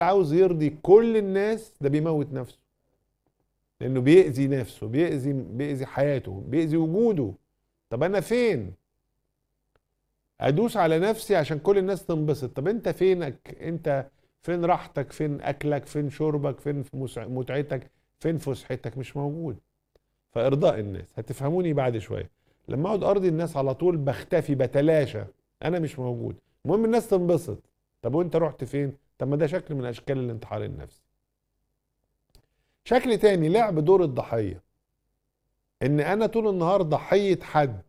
عاوز يرضي كل الناس ده بيموت نفسه لانه بيأذي نفسه بيأذي بيأذي حياته بيأذي وجوده طب انا فين ادوس على نفسي عشان كل الناس تنبسط طب انت فينك انت فين راحتك فين اكلك فين شربك فين متعتك فين فسحتك مش موجود فارضاء الناس هتفهموني بعد شويه لما اقعد ارضي الناس على طول بختفي بتلاشى انا مش موجود المهم الناس تنبسط طب وانت رحت فين طب ما ده شكل من اشكال الانتحار النفسي شكل تاني لعب دور الضحيه ان انا طول النهار ضحيه حد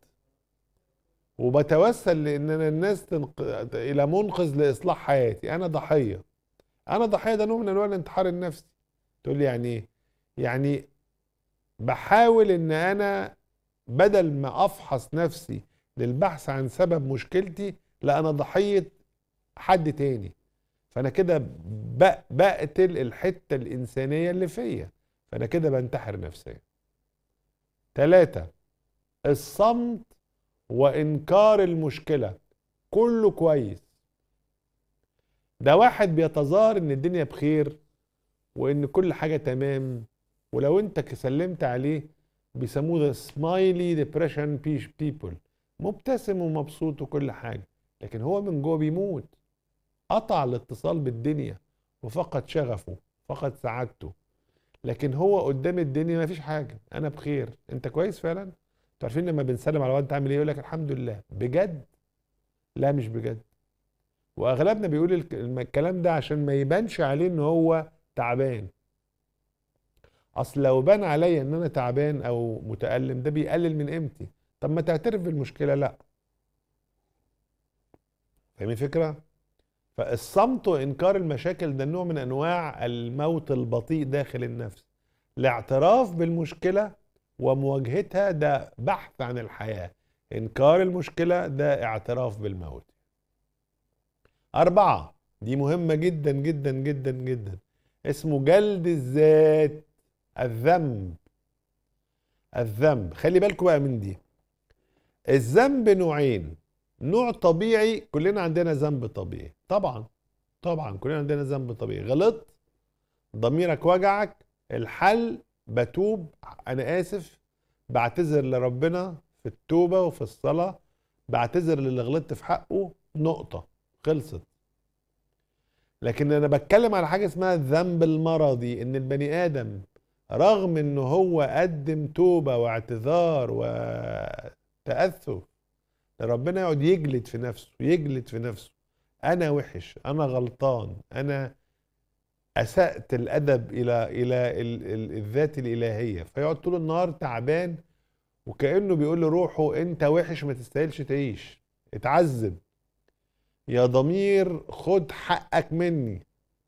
وبتوسل لان انا الناس تنق... الى منقذ لاصلاح حياتي انا ضحيه انا ضحيه ده نوع من انواع الانتحار النفسي تقول لي يعني ايه يعني بحاول ان انا بدل ما افحص نفسي للبحث عن سبب مشكلتي لا انا ضحيه حد تاني فانا كده بقتل الحته الانسانيه اللي فيا فانا كده بنتحر نفسيا ثلاثة الصمت وانكار المشكله كله كويس ده واحد بيتظاهر ان الدنيا بخير وان كل حاجه تمام ولو انت سلمت عليه بيسموه ذا سمايلي ديبريشن بيبل مبتسم ومبسوط وكل حاجه لكن هو من جوه بيموت قطع الاتصال بالدنيا وفقد شغفه فقد سعادته لكن هو قدام الدنيا ما فيش حاجه انا بخير انت كويس فعلا انتوا عارفين لما بنسلم على واد عامل ايه يقول لك الحمد لله بجد لا مش بجد واغلبنا بيقول الكلام ده عشان ما يبانش عليه ان هو تعبان اصل لو بان عليا ان انا تعبان او متالم ده بيقلل من قيمتي طب ما تعترف بالمشكله لا فاهمين الفكره فالصمت وانكار المشاكل ده نوع من انواع الموت البطيء داخل النفس الاعتراف بالمشكله ومواجهتها ده بحث عن الحياه انكار المشكله ده اعتراف بالموت أربعة دي مهمة جدا جدا جدا جدا اسمه جلد الذات الذنب الذنب خلي بالكم بقى من دي الذنب نوعين نوع طبيعي كلنا عندنا ذنب طبيعي طبعا طبعا كلنا عندنا ذنب طبيعي غلطت ضميرك وجعك الحل بتوب انا اسف بعتذر لربنا في التوبه وفي الصلاه بعتذر للي غلطت في حقه نقطه خلصت لكن انا بتكلم على حاجه اسمها الذنب المرضي ان البني ادم رغم ان هو قدم توبه واعتذار وتاثف ربنا يقعد يجلد في نفسه يجلد في نفسه انا وحش انا غلطان انا اسات الادب الى الى الذات الالهيه فيقعد طول النهار تعبان وكانه بيقول لروحه انت وحش ما تستاهلش تعيش اتعذب يا ضمير خد حقك مني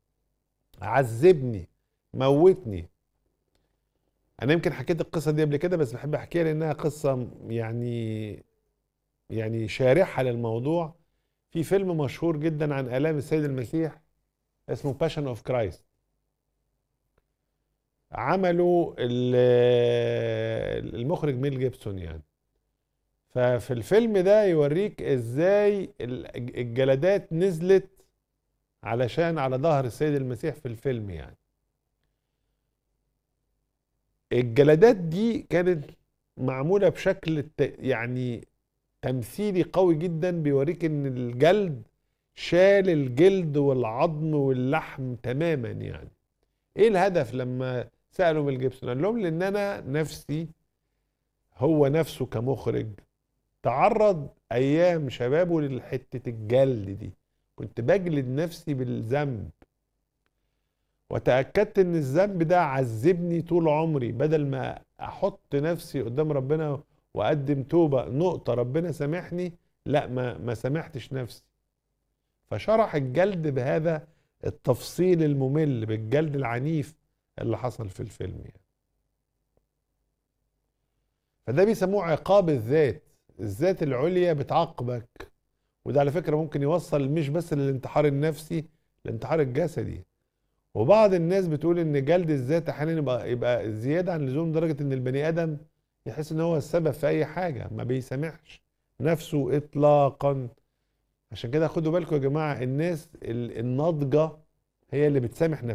عذبني موتني انا يمكن حكيت القصه دي قبل كده بس بحب احكيها لانها قصه يعني يعني شارحه للموضوع في فيلم مشهور جدا عن الام السيد المسيح اسمه باشن اوف كرايست عمله المخرج ميل جيبسون يعني ففي الفيلم ده يوريك ازاي الجلدات نزلت علشان على ظهر السيد المسيح في الفيلم يعني الجلدات دي كانت معمولة بشكل يعني تمثيلي قوي جدا بيوريك ان الجلد شال الجلد والعظم واللحم تماما يعني ايه الهدف لما سألوا ميل جيبسون قال لهم لان انا نفسي هو نفسه كمخرج تعرض ايام شبابه لحته الجلد دي كنت بجلد نفسي بالذنب وتاكدت ان الذنب ده عذبني طول عمري بدل ما احط نفسي قدام ربنا واقدم توبه نقطه ربنا سامحني لا ما ما سامحتش نفسي فشرح الجلد بهذا التفصيل الممل بالجلد العنيف اللي حصل في الفيلم يعني فده بيسموه عقاب الذات الذات العليا بتعاقبك وده على فكره ممكن يوصل مش بس للانتحار النفسي الانتحار الجسدي وبعض الناس بتقول ان جلد الذات احيانا يبقى يبقى زياده عن اللزوم لدرجه ان البني ادم يحس ان هو السبب في اي حاجه ما بيسامحش نفسه اطلاقا عشان كده خدوا بالكم يا جماعه الناس الناضجه هي اللي بتسامح